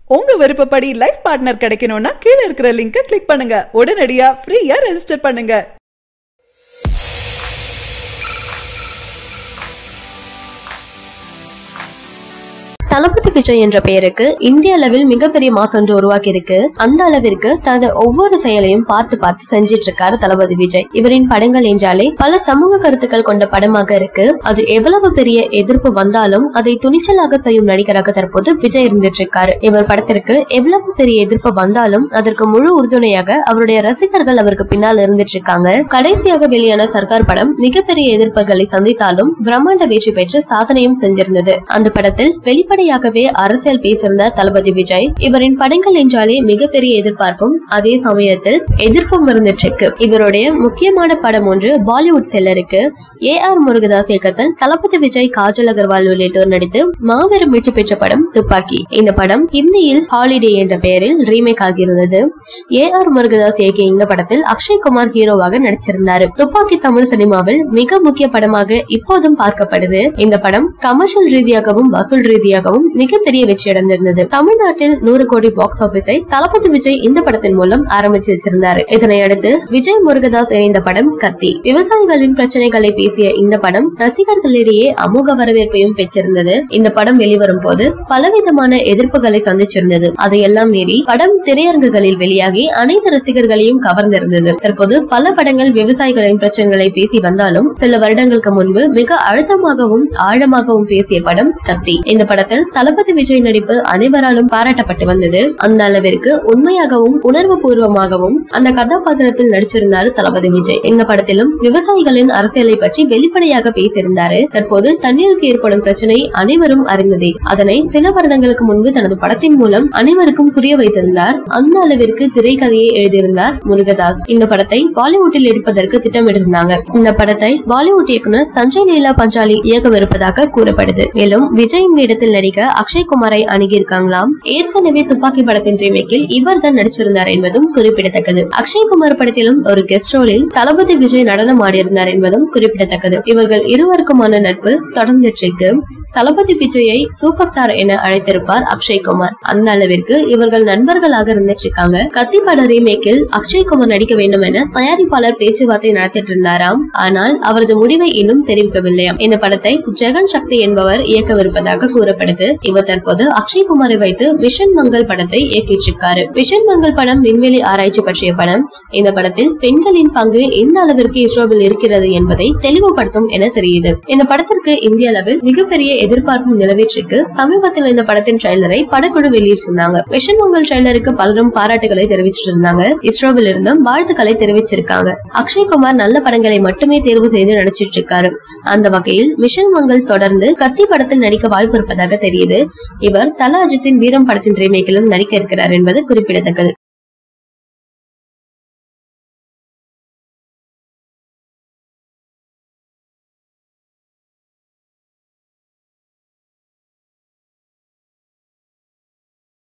உங்க விருப்பப்படி life partner கிடைக்கணும்னா கீழ இருக்கிற லிங்கை கிளிக் பண்ணுங்க உடனடியா ஃப்ரீயா ரெஜிஸ்டர் பண்ணுங்க தளபதி விஜய் என்ற பெயருக்கு இந்திய அளவில் மிகப்பெரிய மாசம் ஒன்று உருவாக்கி இருக்கு அந்த அளவிற்கு தனது ஒவ்வொரு செயலையும் பார்த்து பார்த்து செஞ்சிட்டு இருக்காரு தளபதி விஜய் இவரின் படங்கள் என்றாலே பல சமூக கருத்துக்கள் கொண்ட படமாக இருக்கு அது எவ்வளவு பெரிய எதிர்ப்பு வந்தாலும் அதை துணிச்சலாக செய்யும் நடிகராக தற்போது விஜய் இருந்துட்டு இருக்காரு இவர் படத்திற்கு எவ்வளவு பெரிய எதிர்ப்பு வந்தாலும் அதற்கு முழு உறுதுணையாக அவருடைய ரசிகர்கள் அவருக்கு பின்னால் இருந்துட்டு இருக்காங்க கடைசியாக வெளியான சர்க்கார் படம் மிகப்பெரிய எதிர்ப்புகளை சந்தித்தாலும் பிரம்மாண்ட வெற்றி பெற்று சாதனையும் செஞ்சிருந்தது அந்த படத்தில் வெளிப்படையாகவே அரசியல் பேசியிருந்த தளபதி விஜய் இவரின் படங்கள் என்றாலே மிகப்பெரிய எதிர்பார்ப்பும் அதே சமயத்தில் எதிர்ப்பும் இருந்துட்டு இருக்கு இவருடைய முக்கியமான படம் ஒன்று பாலிவுட் செல்லருக்கு ஏ ஆர் முருகதாஸ் இயக்கத்தில் தளபதி விஜய் காஜல் அகர்வால் உள்ளிட்டோர் நடித்து மாபெரும் வெற்றி பெற்ற படம் துப்பாக்கி இந்த படம் ஹிந்தியில் ஹாலிடே என்ற பெயரில் ரீமேக் ஆகியிருந்தது ஏ ஆர் முருகதாஸ் இயக்கிய இந்த படத்தில் அக்ஷய் குமார் ஹீரோவாக நடிச்சிருந்தாரு துப்பாக்கி தமிழ் சினிமாவில் மிக முக்கிய படமாக இப்போதும் பார்க்கப்படுது இந்த படம் கமர்ஷியல் ரீதியாகவும் வசூல் ரீதியாகவும் மிகப்பெரிய வெற்றி அடைந்திருந்தது தமிழ்நாட்டில் நூறு கோடி பாக்ஸ் ஆபீஸை தளபதி விஜய் இந்த படத்தின் மூலம் ஆரம்பிச்சு வச்சிருந்தாரு இதனை அடுத்து விஜய் முருகதாஸ் இணைந்த படம் கத்தி விவசாயிகளின் பிரச்சனைகளை பேசிய இந்த படம் ரசிகர்களிடையே அமோக வரவேற்பையும் பெற்றிருந்தது இந்த படம் வெளிவரும் போது பலவிதமான எதிர்ப்புகளை சந்திச்சிருந்தது அதையெல்லாம் மீறி படம் திரையரங்குகளில் வெளியாகி அனைத்து ரசிகர்களையும் கவர்ந்திருந்தது தற்போது பல படங்கள் விவசாயிகளின் பிரச்சனைகளை பேசி வந்தாலும் சில வருடங்களுக்கு முன்பு மிக அழுத்தமாகவும் ஆழமாகவும் பேசிய படம் கத்தி இந்த படத்தில் தளபதி விஜய் நடிப்பு அனைவராலும் பாராட்டப்பட்டு வந்தது அந்த அளவிற்கு உண்மையாகவும் உணர்வு பூர்வமாகவும் அந்த கதாபாத்திரத்தில் நடிச்சிருந்தாரு தளபதி விஜய் இந்த படத்திலும் விவசாயிகளின் அரசியலை பற்றி வெளிப்படையாக பேசியிருந்தாரு தற்போது தண்ணீருக்கு ஏற்படும் பிரச்சனை அனைவரும் அறிந்ததே அதனை சில வருடங்களுக்கு முன்பு தனது படத்தின் மூலம் அனைவருக்கும் புரிய வைத்திருந்தார் அந்த அளவிற்கு திரைக்கதையை எழுதியிருந்தார் முருகதாஸ் இந்த படத்தை பாலிவுட்டில் எடுப்பதற்கு திட்டமிட்டிருந்தாங்க இந்த படத்தை பாலிவுட் இயக்குனர் சஞ்சய் லீலா பஞ்சாலி இயக்கவிருப்பதாக கூறப்படுது மேலும் விஜயின் வேடத்தில் நடிக்க அக்ஷய் குமாரை அணுகியிருக்காங்களாம் ஏற்கனவே துப்பாக்கி படத்தின் ரீமேக்கில் இவர் தான் நடிச்சிருந்தார் என்பதும் குறிப்பிடத்தக்கது அக்ஷய் குமார் படத்திலும் ஒரு கெஸ்ட் ரோலில் தளபதி விஜய் நடனம் ஆடியிருந்தார் என்பதும் குறிப்பிடத்தக்கது இவர்கள் இருவருக்குமான நட்பு தொடர்ந்துட்டு இருக்கு தளபதி விஜயை சூப்பர் ஸ்டார் என அழைத்திருப்பார் அக்ஷய் குமார் அந்த அளவிற்கு இவர்கள் நண்பர்களாக இருந்துட்டு இருக்காங்க கத்தி பட ரீமேக்கில் அக்ஷய் குமார் நடிக்க வேண்டும் என தயாரிப்பாளர் பேச்சுவார்த்தை நடத்திட்டு இருந்தாராம் ஆனால் அவரது முடிவை இன்னும் தெரிவிக்கவில்லையாம் இந்த படத்தை ஜெகன் சக்தி என்பவர் இயக்கவிருப்பதாக கூறப்படுது இவர் தற்போது அக்ஷய் குமாரை வைத்து மிஷன் மங்கள் படத்தை இயக்கிட்டு இருக்காரு மிஷன் மங்கள் படம் விண்வெளி ஆராய்ச்சி பற்றிய படம் இந்த படத்தில் பெண்களின் பங்கு எந்த அளவிற்கு இஸ்ரோவில் இருக்கிறது என்பதை தெளிவுபடுத்தும் என தெரியுது இந்த படத்திற்கு இந்திய அளவில் மிகப்பெரிய எதிர்பார்ப்பும் நிலவிற்றிருக்கு சமீபத்தில் இந்த படத்தின் ட்ரெய்லரை படக்குழு வெளியிட்டிருந்தாங்க மிஷன் மங்கள் ட்ரெய்லருக்கு பலரும் பாராட்டுகளை தெரிவிச்சிட்டு இருந்தாங்க இஸ்ரோவில் இருந்தும் வாழ்த்துக்களை தெரிவிச்சிருக்காங்க அக்ஷய் குமார் நல்ல படங்களை மட்டுமே தேர்வு செய்து நடிச்சிட்டு இருக்காரு அந்த வகையில் மிஷன் மங்கள் தொடர்ந்து கத்தி படத்தில் நடிக்க வாய்ப்பு இருப்பதாக தெரியுது இவர் தல அஜித்தின் வீரம் படத்தின் ரீமேக்கிலும் நடிக்க இருக்கிறார் என்பது குறிப்பிடத்தக்கது